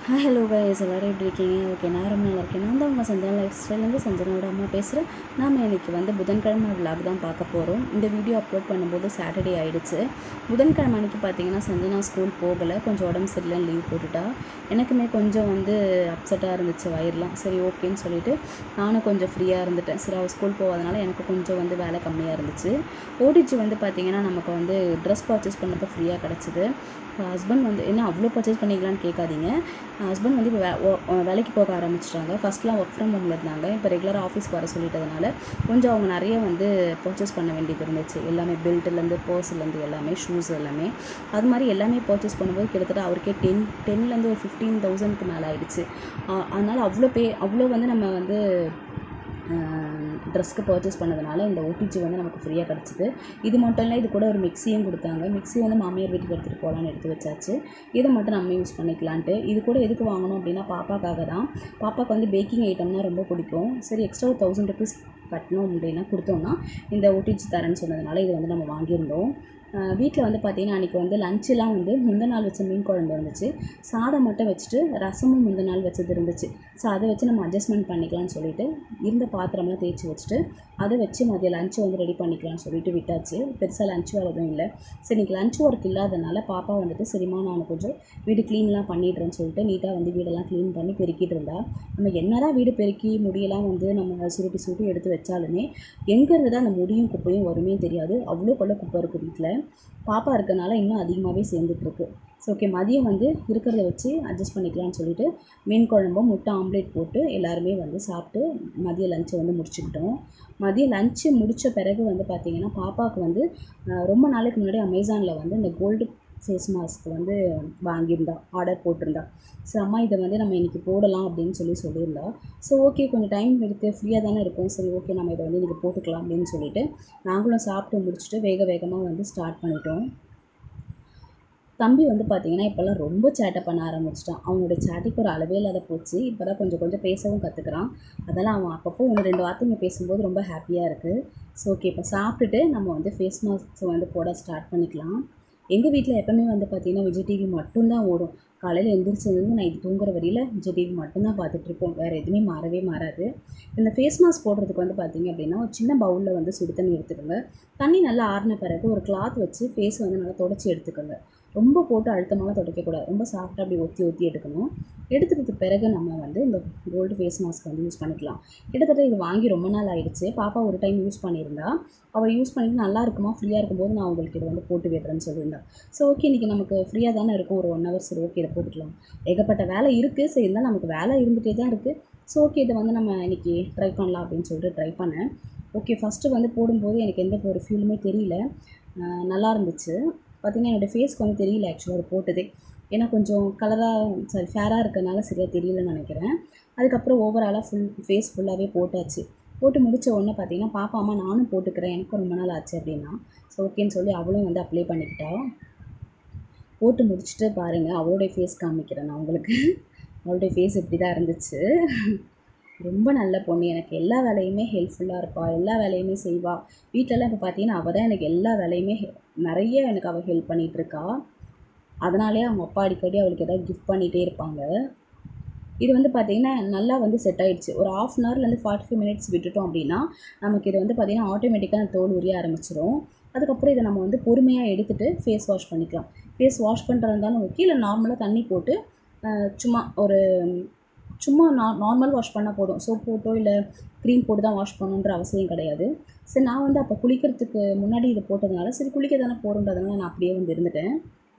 hi hello guys எல்லோரும் எப்படி இருக்கீங்க ஓகே நான் ரொம்ப நல்லா இருக்கேன் நான் தான் உங்கள் சஞ்சனா லைஃப் ஸ்டைலேருந்து சஞ்சனாவோட அம்மா பேசுகிறேன் நாம் இன்னைக்கு வந்து புதன்கிழமை vlog தான் பார்க்க போகிறோம் இந்த வீடியோ அப்லோட் பண்ணும்போது சாட்டர்டே ஆயிடுச்சு புதன்கிழமை அன்னைக்கு பார்த்தீங்கன்னா சஞ்சனா ஸ்கூல் போகலை கொஞ்சம் உடம்பு சரியில்லைன்னு லீவ் போட்டுட்டா எனக்குமே கொஞ்சம் வந்து அப்செட்டாக இருந்துச்சு வயிறுலாம் சரி ஓகேன்னு சொல்லிட்டு நானும் கொஞ்சம் ஃப்ரீயாக இருந்துட்டேன் சரி அவள் ஸ்கூல் போகாதனால எனக்கு கொஞ்சம் வந்து வேலை கம்மியாக இருந்துச்சு ஓடிஜி வந்து பார்த்தீங்கன்னா நமக்கு வந்து ட்ரெஸ் பர்ச்சேஸ் பண்ணப்போ ஃப்ரீயாக கிடச்சிது ஹஸ்பண்ட் வந்து என்ன அவ்வளோ பர்ச்சேஸ் பண்ணிக்கலான்னு கேட்காதீங்க ஹஸ்பண்ட் வந்து இப்போ வே ஒ- வேலைக்கு போக ஆரம்பிச்சிட்டாங்க ஃபஸ்ட்லாம் ஒர்க் ஃப்ரம் ஹோமில் இருந்தாங்க இப்போ ரெகுலராக ஆஃபீஸ்க்கு வர சொல்லிட்டதுனால கொஞ்சம் அவங்க நிறைய வந்து பர்ச்சேஸ் பண்ண வேண்டியது இருந்துச்சு எல்லாமே பெல்ட்லேருந்து பர்ஸ்லேருந்து எல்லாமே ஷூஸ் எல்லாமே அது மாதிரி எல்லாமே பர்ச்சேஸ் பண்ணும்போது கிட்டத்தட்ட அவருக்கே டென் டென்லேருந்து ஒரு ஃபிஃப்டீன் தௌசண்ட்க்கு மேலே ஆயிடுச்சு ஆ- அதனால் அவ்வளோ பே அவ்வளோ வந்து நம்ம வந்து ட்ரெஸ்க்கு பர்ச்சேஸ் பண்ணதுனால இந்த ஓடிஜி வந்து நமக்கு ஃப்ரீயாக கிடச்சிது இது மட்டும் இல்லை இது கூட ஒரு மிக்ஸியும் கொடுத்தாங்க மிக்ஸி வந்து மாமியார் வீட்டுக்கு எடுத்துகிட்டு போகலான்னு எடுத்து வச்சாச்சு இதை மட்டும் நம்ம யூஸ் பண்ணிக்கலான்ட்டு இது கூட எதுக்கு வாங்கணும் அப்படின்னா பாப்பாக்காக தான் பாப்பாவுக்கு வந்து பேக்கிங் ஐட்டம்னா ரொம்ப பிடிக்கும் சரி எக்ஸ்ட்ரா ஒரு தௌசண்ட் ருபீஸ் கட்டணும் அப்படின்னா கொடுத்தோம்னா இந்த ஓடிஜி தரேன்னு சொன்னதுனால இது வந்து நம்ம வாங்கியிருந்தோம் வீட்டில் வந்து பார்த்தீங்கன்னா அன்றைக்கி வந்து லஞ்செலாம் வந்து முந்தின நாள் வச்ச மீன் குழம்பு இருந்துச்சு சாதம் மட்டும் வச்சுட்டு ரசமும் முந்தின நாள் வச்சது இருந்துச்சு ஸோ அதை வச்சு நம்ம அட்ஜஸ்ட்மெண்ட் பண்ணிக்கலாம்னு சொல்லிட்டு இருந்த பாத்திரம்லாம் தேய்ச்சி வச்சுட்டு அதை வச்சு மதிய லஞ்சை வந்து ரெடி பண்ணிக்கலாம்னு சொல்லிட்டு விட்டாச்சு பெருசாக லஞ்ச் வேறு எதுவும் இல்லை சரி இன்னைக்கு லஞ்ச் ஒர்க் இல்லாதனால பாப்பா வந்துட்டு சரிம்மா நான் கொஞ்சம் வீடு க்ளீன்லாம் பண்ணிடுறேன்னு சொல்லிட்டு நீட்டாக வந்து வீடெல்லாம் க்ளீன் பண்ணி பெருக்கிட்டு இருந்தா நம்ம என்னதான் வீடு பெருக்கி முடியெல்லாம் வந்து நம்ம சுருட்டி சுருட்டி எடுத்து வச்சாலுமே எங்கேருந்து தான் அந்த முடியும் குப்பையும் வருமே தெரியாது அவ்வளோ கொள்ள குப்பை இருக்குது வீட்டில் பாப்பா இருக்கனால இன்னும் அதிகமாகவே சேர்ந்துட்டு இருக்கு ஸோ ஓகே மதியம் வந்து இருக்கிறத வச்சு அட்ஜஸ்ட் பண்ணிக்கலாம்னு சொல்லிட்டு மீன் குழம்பும் முட்டை ஆம்லேட் போட்டு எல்லாருமே வந்து சாப்பிட்டு மதிய லஞ்சை வந்து முடிச்சுக்கிட்டோம் மதிய லஞ்சு முடித்த பிறகு வந்து பார்த்திங்கன்னா பாப்பாவுக்கு வந்து அஹ், ரொம்ப நாளைக்கு முன்னாடி அமேசானில் வந்து இந்த கோல்டு ஃபேஸ் மாஸ்க் வந்து வாங்கியிருந்தா ஆர்டர் போட்டிருந்தா ஸோ அம்மா இதை வந்து நம்ம இன்றைக்கி போடலாம் அப்படின்னு சொல்லி சொல்லியிருந்தா ஸோ ஓகே கொஞ்சம் டைம் எடுத்து ஃப்ரீயாக தானே இருக்கும் சரி ஓகே நம்ம இதை வந்து இன்றைக்கி போட்டுக்கலாம் அப்படின்னு சொல்லிட்டு நாங்களும் சாப்பிட்டு முடிச்சுட்டு வேக வேகமாக வந்து ஸ்டார்ட் பண்ணிட்டோம் தம்பி வந்து பார்த்தீங்கன்னா இப்போல்லாம் ரொம்ப சேட்டை பண்ண ஆரம்பிச்சிட்டான் அவனோட சேட்டைக்கு ஒரு அளவே இல்லாத போச்சு இப்போ தான் கொஞ்சம் கொஞ்சம் பேசவும் கற்றுக்குறான் அதெல்லாம் அவன் அப்பப்போ ஒன்று ரெண்டு வார்த்தைங்க பேசும்போது ரொம்ப ஹாப்பியாக இருக்குது ஸோ ஓகே இப்போ சாப்பிட்டுட்டு நம்ம வந்து ஃபேஸ் மாஸ்க் வந்து போட ஸ்டார்ட் பண்ணிக்கலாம் எங்கள் வீட்டில் எப்போவுமே வந்து பார்த்திங்கன்னா விஜய் டிவி மட்டும்தான் ஓடும் காலையில் எந்திரிச்சதுலேருந்து நைட் தூங்குற வரையில் விஜய் டிவி மட்டும்தான் பார்த்துட்ருப்போம் வேறு எதுவுமே மாறவே மாறாது இந்த ஃபேஸ் மாஸ்க் போடுறதுக்கு வந்து பார்த்திங்க அப்படின்னா ஒரு சின்ன பவுலில் வந்து சுடு தண்ணி எடுத்துக்கோங்க தண்ணி நல்லா ஆறின பிறகு ஒரு கிளாத் வச்சு ஃபேஸ் வந்து நல்லா தொடச்சி எடுத்துக்கோங்க ரொம்ப போட்டு அழுத்தமாக துடைக்கக்கூடாது ரொம்ப சாஃப்டாக அப்படி ஒத்தி ஒத்தி எடுக்கணும் எடுத்ததுக்கு பிறகு நம்ம வந்து இந்த கோல்டு ஃபேஸ் மாஸ்க் வந்து யூஸ் பண்ணிக்கலாம் கிட்டத்தட்ட இது வாங்கி ரொம்ப நாள் ஆயிடுச்சு பாப்பா ஒரு டைம் யூஸ் பண்ணியிருந்தா அவள் யூஸ் பண்ணிட்டு நல்லா இருக்குமா ஃப்ரீயாக இருக்கும்போது நான் உங்களுக்கு இதை வந்து போட்டு விடுறேன்னு சொல்லியிருந்தா ஸோ ஓகே இன்றைக்கி நமக்கு ஃப்ரீயாக தானே இருக்கும் ஒரு ஒன் ஹவர் சரி ஓகே இதை போட்டுக்கலாம் ஏகப்பட்ட வேலை இருக்குது சரி இருந்தாலும் நமக்கு வேலை இருந்துகிட்டே தான் இருக்குது ஸோ ஓகே இதை வந்து நம்ம இன்றைக்கி ட்ரை பண்ணலாம் அப்படின்னு சொல்லிட்டு ட்ரை பண்ணேன் ஓகே ஃபஸ்ட்டு வந்து போடும்போது எனக்கு எந்த ஒரு ஃபீலுமே தெரியல ஆஹ் நல்லா இருந்துச்சு பார்த்திங்கன்னா என்னோடய ஃபேஸ்க்கு வந்து தெரியல ஆக்சுவலாக அது போட்டதே ஏன்னா கொஞ்சம் கலராக சாரி ஃபேராக இருக்கனால சரியாக தெரியலன்னு நினைக்கிறேன் அதுக்கப்புறம் ஓவராலாக ஃபுல் ஃபேஸ் ஃபுல்லாகவே போட்டாச்சு போட்டு முடிச்ச உடனே பார்த்தீங்கன்னா பாப்பா அம்மா நானும் போட்டுக்கிறேன் எனக்கும் ரொம்ப நாள் ஆச்சு அப்படின்னா ஸோ ஓகேன்னு சொல்லி அவளும் வந்து அப்ளை பண்ணிக்கிட்டா போட்டு முடிச்சுட்டு பாருங்கள் அவளுடைய ஃபேஸ் காமிக்கிறேன் நான் உங்களுக்கு அவளுடைய ஃபேஸ் இப்படி தான் இருந்துச்சு ரொம்ப நல்ல பொண்ணு எனக்கு எல்லா வேலையுமே ஹெல்ப்ஃபுல்லாக இருப்பாள் எல்லா வேலையுமே செய்வாள் வீட்டிலலாம் இப்போ பார்த்தீங்கன்னா அவள் தான் எனக்கு எல்லா வேலையுமே he- நிறைய எனக்கு அவள் ஹெல்ப் பண்ணிகிட்ருக்கா அதனாலே அவங்க அப்பா அடிக்கடி அவளுக்கு ஏதாவது கிஃப்ட் பண்ணிகிட்டே இருப்பாங்க இது வந்து பார்த்திங்கன்னா நல்லா வந்து செட் ஆயிடுச்சு ஒரு ஆஃப் அன் ஹவர்லேருந்து ஃபார்ட்டி ஃபைவ் மினிட்ஸ் விட்டுட்டோம் அப்படின்னா நமக்கு இது வந்து பார்த்திங்கன்னா ஆட்டோமேட்டிக்காக தோல் உரிய ஆரம்பிச்சிரும் அதுக்கப்புறம் இதை நம்ம வந்து பொறுமையாக எடுத்துகிட்டு ஃபேஸ் வாஷ் பண்ணிக்கலாம் ஃபேஸ் வாஷ் பண்ணுறதா இருந்தாலும் ஓகே இல்லை நார்மலாக தண்ணி போட்டு அஹ், சும்மா ஒரு சும்மா நா நார்மல் வாஷ் பண்ணால் போதும் சோப் போட்டோ இல்லை க்ரீம் போட்டு தான் வாஷ் பண்ணணுன்ற அவசியம் கிடையாது சரி நான் வந்து அப்போ குளிக்கிறதுக்கு முன்னாடி இது போட்டதுனால சரி குளிக்க தானே போகிறன்றதுனால நான் அப்படியே வந்து இருந்துட்டேன்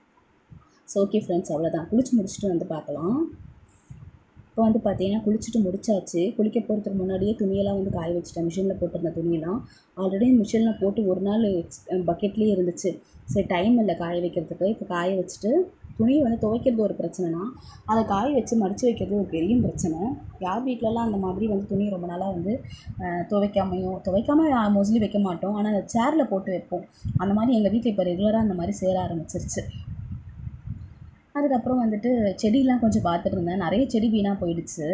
ஸோ ஓகே ஃப்ரெண்ட்ஸ் அவ்வளோதான் குளிச்சு முடிச்சுட்டு வந்து பார்க்கலாம் இப்போ வந்து பார்த்தீங்கன்னா குளிச்சுட்டு முடிச்சாச்சு குளிக்க போகிறதுக்கு முன்னாடியே துணியெல்லாம் வந்து காய வச்சுட்டேன் மிஷினில் போட்டிருந்த துணியெல்லாம் ஆல்ரெடி மிஷினில் போட்டு ஒரு நாள் பக்கெட்லேயே இருந்துச்சு சரி டைம் இல்லை காய வைக்கிறதுக்கு இப்போ காய வச்சுட்டு துணியை வந்து துவைக்கிறது ஒரு பிரச்சனைனா அதை காய வச்சு மடித்து வைக்கிறது ஒரு பெரிய பிரச்சனை யார் வீட்டிலலாம் அந்த மாதிரி வந்து துணி ரொம்ப நாளாக வந்து அஹ், துவைக்காமையும் துவைக்காம மோஸ்ட்லி வைக்க மாட்டோம் ஆனால் அந்த சேரில் போட்டு வைப்போம் அந்த மாதிரி எங்கள் வீட்டில் இப்போ ரெகுலராக அந்த மாதிரி சேர ஆரம்பிச்சிருச்சு அதுக்கப்புறம் வந்துட்டு செடியெலாம் கொஞ்சம் பார்த்துட்டு இருந்தேன் நிறைய செடி வீணாக போயிடுச்சு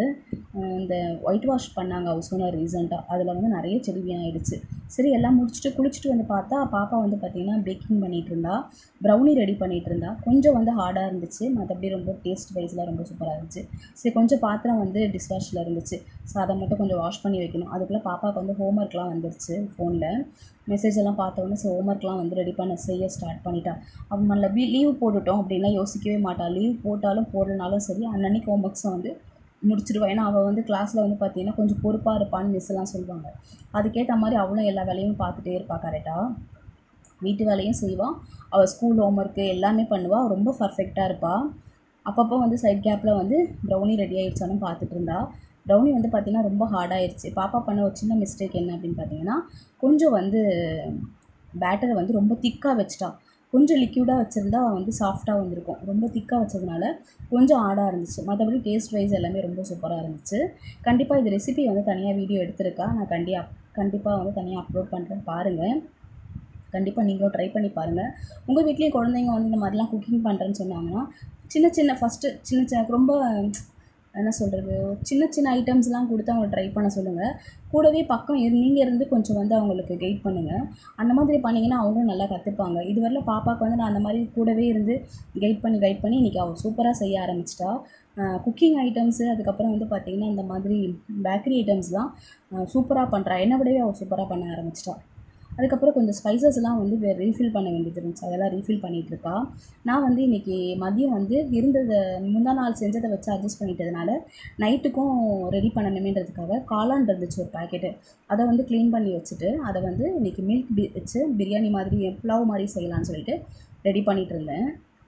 அஹ் இந்த ஒயிட் வாஷ் பண்ணாங்க ஹவுஸ் ஓனர் ரீசெண்டாக அதில் வந்து நிறைய செடி வீணாயிடுச்சு சரி எல்லாம் முடிச்சுட்டு குளிச்சுட்டு வந்து பார்த்தா பாப்பா வந்து பார்த்திங்கன்னா பேக்கிங் பண்ணிகிட்டு இருந்தா ப்ரௌனி ரெடி பண்ணிகிட்டு இருந்தா கொஞ்சம் வந்து ஹார்டாக இருந்துச்சு மற்றபடி ரொம்ப டேஸ்ட் வைஸ்லாம் ரொம்ப சூப்பராக இருந்துச்சு சரி கொஞ்சம் பாத்திரம் வந்து டிஷ்வாஷில் இருந்துச்சு ஸோ அதை மட்டும் கொஞ்சம் வாஷ் பண்ணி வைக்கணும் அதுக்குள்ளே பாப்பாவுக்கு வந்து ஹோம்ஒர்க்லாம் வந்துருச்சு ஃபோனில் மெசேஜ் எல்லாம் பார்த்த உடனே ஸோ ஹோம்ஒர்க்லாம் வந்து ரெடி பண்ண செய்ய ஸ்டார்ட் பண்ணிட்டா அவன் நல்ல லீவ் போட்டுட்டோம் அப்படின்லாம் யோசிக்கவே மாட்டா லீவ் போட்டாலும் போடலனாலும் சரி அன்னன்னைக்கு ஹோம்ஒர்க்ஸை வந்து முடிச்சிடுவா ஏன்னா அவள் வந்து கிளாஸில் வந்து பார்த்தீங்கன்னா கொஞ்சம் பொறுப்பாக இருப்பான்னு மிஸ் எல்லாம் சொல்லுவாங்க அதுக்கேற்ற மாதிரி அவளும் எல்லா வேலையும் பார்த்துட்டே இருப்பா கரெக்டாக வீட்டு வேலையும் செய்வாள் அவள் ஸ்கூல் ஹோம்ஒர்க்கு எல்லாமே பண்ணுவாள் ரொம்ப பர்ஃபெக்டாக இருப்பாள் அப்பப்போ வந்து சைட் கேப்பில் வந்து ப்ரௌனி ரெடி ஆயிடுச்சானு பார்த்துட்டு இருந்தா ப்ரௌனி வந்து பார்த்திங்கன்னா ரொம்ப ஹார்டாயிருச்சு பாப்பா பண்ண ஒரு சின்ன மிஸ்டேக் என்ன அப்படின்னு பார்த்தீங்கன்னா கொஞ்சம் வந்து பேட்டரை வந்து ரொம்ப திக்காக வச்சிட்டா கொஞ்சம் லிக்யூடாக வச்சுருந்தா வந்து சாஃப்டாக வந்திருக்கும் ரொம்ப திக்காக வச்சதுனால கொஞ்சம் ஆடாக இருந்துச்சு மற்றபடி டேஸ்ட் வைஸ் எல்லாமே ரொம்ப சூப்பராக இருந்துச்சு கண்டிப்பாக இது ரெசிபி வந்து தனியாக வீடியோ எடுத்திருக்கா நான் கண்டிப்பாக கண்டிப்பாக வந்து தனியாக அப்லோட் பண்ணுறேன் பாருங்கள் கண்டிப்பாக நீங்களும் ட்ரை பண்ணி பாருங்கள் உங்கள் வீட்லேயும் குழந்தைங்க வந்து இந்த மாதிரிலாம் குக்கிங் பண்ணுறேன்னு சொன்னாங்கன்னா சின்ன சின்ன ஃபஸ்ட்டு சின்ன சின்ன ரொம்ப என்ன சொல்கிறது சின்ன சின்ன ஐட்டம்ஸ்லாம் கொடுத்து அவங்களை ட்ரை பண்ண சொல்லுங்கள் கூடவே பக்கம் இரு நீங்கள் இருந்து கொஞ்சம் வந்து அவங்களுக்கு கைட் பண்ணுங்கள் அந்த மாதிரி பண்ணிங்கன்னா அவங்களும் நல்லா கற்றுப்பாங்க இதுவரையில் பாப்பாவுக்கு வந்து நான் அந்த மாதிரி கூடவே இருந்து கைட் பண்ணி கைட் பண்ணி இன்றைக்கி அவள் சூப்பராக செய்ய ஆரம்பிச்சிட்டா குக்கிங் ஐட்டம்ஸு அதுக்கப்புறம் வந்து பார்த்திங்கன்னா இந்த மாதிரி பேக்கரி ஐட்டம்ஸ்லாம் சூப்பராக பண்ணுறா என்னை விடவே அவள் சூப்பராக பண்ண ஆரம்பிச்சிட்டா அதுக்கப்புறம் கொஞ்சம் ஸ்பைசஸ்லாம் வந்து வே ரீஃபில் பண்ண வேண்டியது இருந்துச்சு அதெல்லாம் ரீஃபில் பண்ணிகிட்டு இருக்கா நான் வந்து இன்றைக்கி மதியம் வந்து இருந்ததை முந்தா நாள் செஞ்சதை வச்சு அட்ஜஸ்ட் பண்ணிட்டதுனால நைட்டுக்கும் ரெடி பண்ணணுமேன்றதுக்காக காளான் இருந்துச்சு ஒரு பாக்கெட்டு அதை வந்து க்ளீன் பண்ணி வச்சுட்டு அதை வந்து இன்றைக்கி மில்க் பி வச்சு பிரியாணி மாதிரி புலாவ் மாதிரி செய்யலாம்னு சொல்லிட்டு ரெடி பண்ணிகிட்டு இருந்தேன்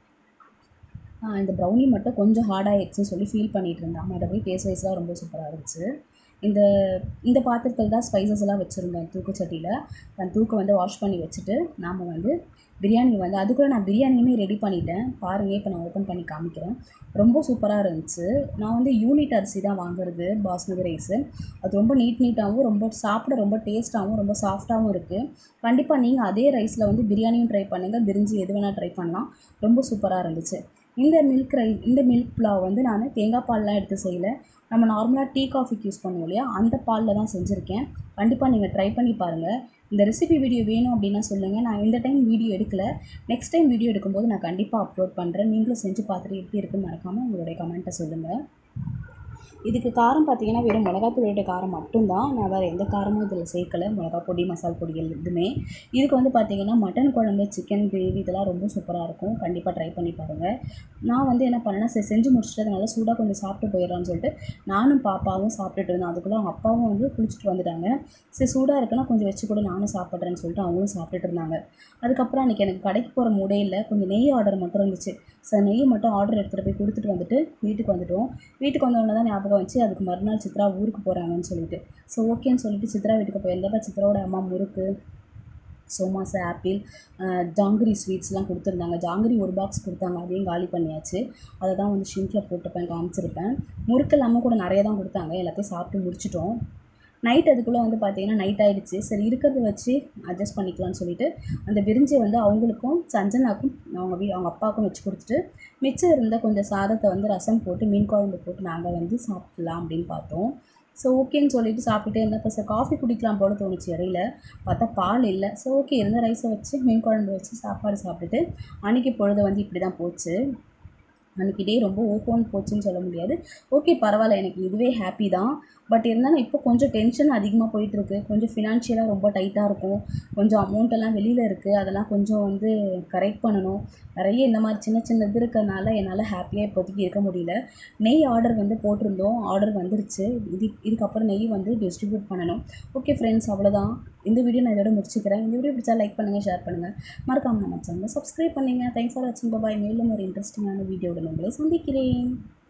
ஆ, இந்த ப்ரௌனி மட்டும் கொஞ்சம் ஹார்டாகிடுச்சுன்னு சொல்லி ஃபீல் பண்ணிகிட்டு இருந்தேன் மற்றபடி டேஸ்ட் வைஸ்லாம் ரொம்ப சூப்பராக இருந்துச்சு இந்த இந்த பாத்திரத்தில் தான் ஸ்பைசஸ் எல்லாம் வச்சுருந்தேன் தூக்குச்சட்டியில் அந்த தூக்கு வந்து வாஷ் பண்ணி வச்சுட்டு நாம் வந்து பிரியாணி வந்து அதுக்குள்ளே நான் பிரியாணியுமே ரெடி பண்ணிட்டேன் பாருங்கள் இப்போ நான் ஓப்பன் பண்ணி காமிக்கிறேன் ரொம்ப சூப்பராக இருந்துச்சு நான் வந்து யூனிட் அரிசி தான் வாங்குறது பாஸ்மதி ரைஸு அது ரொம்ப நீட் நீட்டாகவும் ரொம்ப சாப்பிட ரொம்ப டேஸ்ட்டாகவும் ரொம்ப சாஃப்டாகவும் இருக்குது கண்டிப்பாக நீங்கள் அதே ரைஸில் வந்து பிரியாணியும் ட்ரை பண்ணுங்கள் பிரிஞ்சி எது வேணால் ட்ரை பண்ணலாம் ரொம்ப சூப்பராக இருந்துச்சு இந்த மில்க் ரை இந்த மில்க் புலாவ் வந்து நான் தேங்காய் பால்லாம் எடுத்து செய்யலை நம்ம நார்மலாக டீ காஃபிக்கு யூஸ் பண்ணுவோம் இல்லையா அந்த பாலில் தான் செஞ்சுருக்கேன் கண்டிப்பாக நீங்கள் ட்ரை பண்ணி பாருங்கள் இந்த ரெசிபி வீடியோ வேணும் அப்படின்னா சொல்லுங்கள் நான் இந்த டைம் வீடியோ எடுக்கல நெக்ஸ்ட் டைம் வீடியோ எடுக்கும்போது நான் கண்டிப்பாக அப்லோட் பண்ணுறேன் நீங்களும் செஞ்சு பார்த்துட்டு எப்படி இருக்குன்னு மறக்காமல் உங்களுடைய கமெண்ட்டை சொல்லுங்கள் இதுக்கு காரம் பார்த்தீங்கன்னா வெறும் மிளகாத்தூளோட காரம் மட்டும்தான் நான் வேறு எந்த காரமும் இதில் சேர்க்கல மிளகா பொடி மசால் பொடிகள் எதுவுமே இதுக்கு வந்து பார்த்தீங்கன்னா மட்டன் குழம்பு சிக்கன் கிரேவி இதெல்லாம் ரொம்ப சூப்பராக இருக்கும் கண்டிப்பாக ட்ரை பண்ணி பாருங்கள் நான் வந்து என்ன பண்ணேன்னா சரி செஞ்சு முடிச்சுட்டு அதனால சூடாக கொஞ்சம் சாப்பிட்டு போயிடலான்னு சொல்லிட்டு நானும் பாப்பாவும் சாப்பிட்டுட்டு இருந்தோம் அதுக்குள்ளே அவங்க அப்பாவும் வந்து குளிச்சுட்டு வந்துட்டாங்க சரி சூடாக இருக்குன்னா கொஞ்சம் வச்சு கூட நானும் சாப்பிட்றேன்னு சொல்லிட்டு அவங்களும் சாப்பிட்டுட்டு இருந்தாங்க அதுக்கப்புறம் அன்றைக்கி எனக்கு கடைக்கு போகிற மூடே இல்லை கொஞ்சம் நெய் ஆர்டர் மட்டும் இருந்துச்சு சார் நெய் மட்டும் ஆர்டர் எடுத்துகிட்டு போய் கொடுத்துட்டு வந்துட்டு வீட்டுக்கு வந்துட்டோம் வீட்டுக்கு வந்தவொடனே தான் ஞாபகம் வச்சு அதுக்கு மறுநாள் சித்ரா ஊருக்கு போகிறாங்கன்னு சொல்லிட்டு ஸோ ஓகேன்னு சொல்லிட்டு சித்ரா வீட்டுக்கு போயிருந்தப்ப சித்ராவோட அம்மா முறுக்கு சோமாசு ஆப்பிள் அஹ், ஜாங்கிரி ஸ்வீட்ஸ்லாம் கொடுத்துருந்தாங்க ஜாங்கிரி ஒரு பாக்ஸ் கொடுத்தாங்க அதையும் காலி பண்ணியாச்சு அதை தான் வந்து ஷிங்கில் போட்டுப்பேன் காமிச்சிருப்பேன் முறுக்கு இல்லாமல் கூட நிறைய தான் கொடுத்தாங்க எல்லாத்தையும் சாப்பிட்டு முடிச்சிட்டோம் நைட் அதுக்குள்ளே வந்து பார்த்தீங்கன்னா நைட் ஆயிடுச்சு சரி இருக்கிறத வச்சு அட்ஜஸ்ட் பண்ணிக்கலாம்னு சொல்லிட்டு அந்த விரிஞ்சியை வந்து அவங்களுக்கும் சஞ்சனாக்கும் அவங்க வீ அவங்க அப்பாவுக்கும் வச்சு கொடுத்துட்டு மிச்சம் இருந்த கொஞ்சம் சாதத்தை வந்து ரசம் போட்டு மீன் குழம்பு போட்டு நாங்கள் வந்து சாப்பிட்லாம் அப்படின்னு பார்த்தோம் ஸோ ஓகேன்னு சொல்லிட்டு சாப்பிட்டுட்டே இருந்தேன் இப்போ சார் காஃபி குடிக்கலாம் போல தோணுச்சு இடையில பார்த்தா பால் இல்லை ஸோ ஓகே இருந்த ரைஸை வச்சு மீன் குழம்பு வச்சு சாப்பாடு சாப்பிட்டுட்டு அன்றைக்கி பொழுது வந்து இப்படி தான் போச்சு அன்றைக்கி டே ரொம்ப ஓப்போன்னு போச்சுன்னு சொல்ல முடியாது ஓகே பரவாயில்ல எனக்கு இதுவே ஹாப்பி தான் பட் இருந்தாலும் இப்போ கொஞ்சம் டென்ஷன் அதிகமாக போயிட்டுருக்கு கொஞ்சம் ஃபினான்ஷியலாக ரொம்ப டைட்டாக இருக்கும் கொஞ்சம் அமௌண்ட் எல்லாம் வெளியில் இருக்குது அதெல்லாம் கொஞ்சம் வந்து கரெக்ட் பண்ணணும் நிறைய இந்த மாதிரி சின்ன சின்ன இது இருக்கிறதுனால என்னால் ஹாப்பியாக இப்போதைக்கு இருக்க முடியல நெய் ஆர்டர் வந்து போட்டிருந்தோம் ஆர்டர் வந்துருச்சு இது இதுக்கப்புறம் நெய் வந்து டிஸ்ட்ரிபியூட் பண்ணணும் ஓகே ஃப்ரெண்ட்ஸ் அவ்வளோதான் இந்த வீடியோ நான் இதோட முடிச்சுக்கிறேன் இந்த வீடியோ பிடிச்சா லைக் பண்ணுங்கள் ஷேர் பண்ணுங்கள் மறக்காமல் நம்ம சேனலை சப்ஸ்கிரைப் பண்ணுங்கள் தேங்க்ஸ் ஃபார் வாட்சிங் பாய் மேலும் ஒரு இன்ட்ரெஸ்டிங்கான வீடியோவுடன் உங்களை சந்திக்கிறேன்